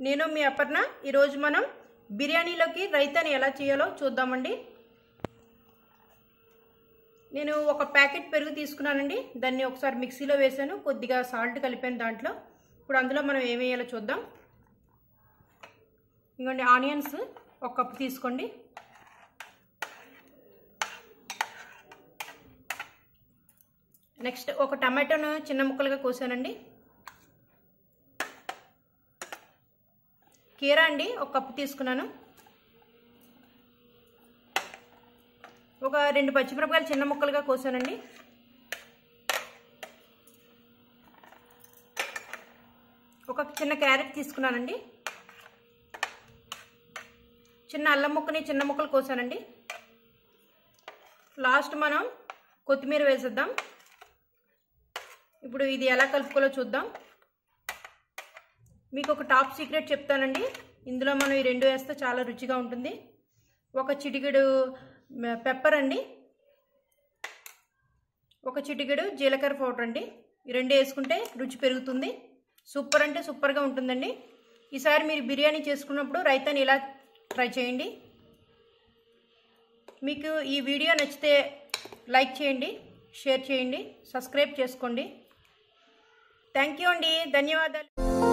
నేను మీ అపర్ణ ఈరోజు మనం బిర్యానీలోకి రైతాని ఎలా చేయాలో చూద్దామండి నేను ఒక ప్యాకెట్ పెరుగు తీసుకున్నానండి దాన్ని ఒకసారి మిక్సీలో వేసాను కొద్దిగా సాల్ట్ కలిపాను దాంట్లో ఇప్పుడు అందులో మనం ఏం వేయాలో చూద్దాం ఇంకోండి ఆనియన్స్ ఒక కప్పు తీసుకోండి నెక్స్ట్ ఒక టమాటోను చిన్న ముక్కలుగా కోసానండి కీరా అండి ఒక కప్పు తీసుకున్నాను ఒక రెండు పచ్చిమిరపకాయలు చిన్న ముక్కలుగా కోసానండి ఒక చిన్న క్యారెట్ తీసుకున్నానండి చిన్న అల్లం ముక్కని చిన్న ముక్కలు కోసానండి లాస్ట్ మనం కొత్తిమీర వేసేద్దాం ఇప్పుడు ఇది ఎలా కలుపుకోలో చూద్దాం మీకు ఒక టాప్ సీక్రెట్ చెప్తానండి ఇందులో మనం ఈ రెండు వేస్తే చాలా రుచిగా ఉంటుంది ఒక చిటికెడు పెప్పర్ అండి ఒక చిటికెడు జీలకర్ర పౌడర్ అండి ఈ రెండు వేసుకుంటే రుచి పెరుగుతుంది సూపర్ అంటే సూపర్గా ఉంటుందండి ఈసారి మీరు బిర్యానీ చేసుకున్నప్పుడు రైతాని ఇలా ట్రై చేయండి మీకు ఈ వీడియో నచ్చితే లైక్ చేయండి షేర్ చేయండి సబ్స్క్రైబ్ చేసుకోండి థ్యాంక్ యూ అండి ధన్యవాదాలు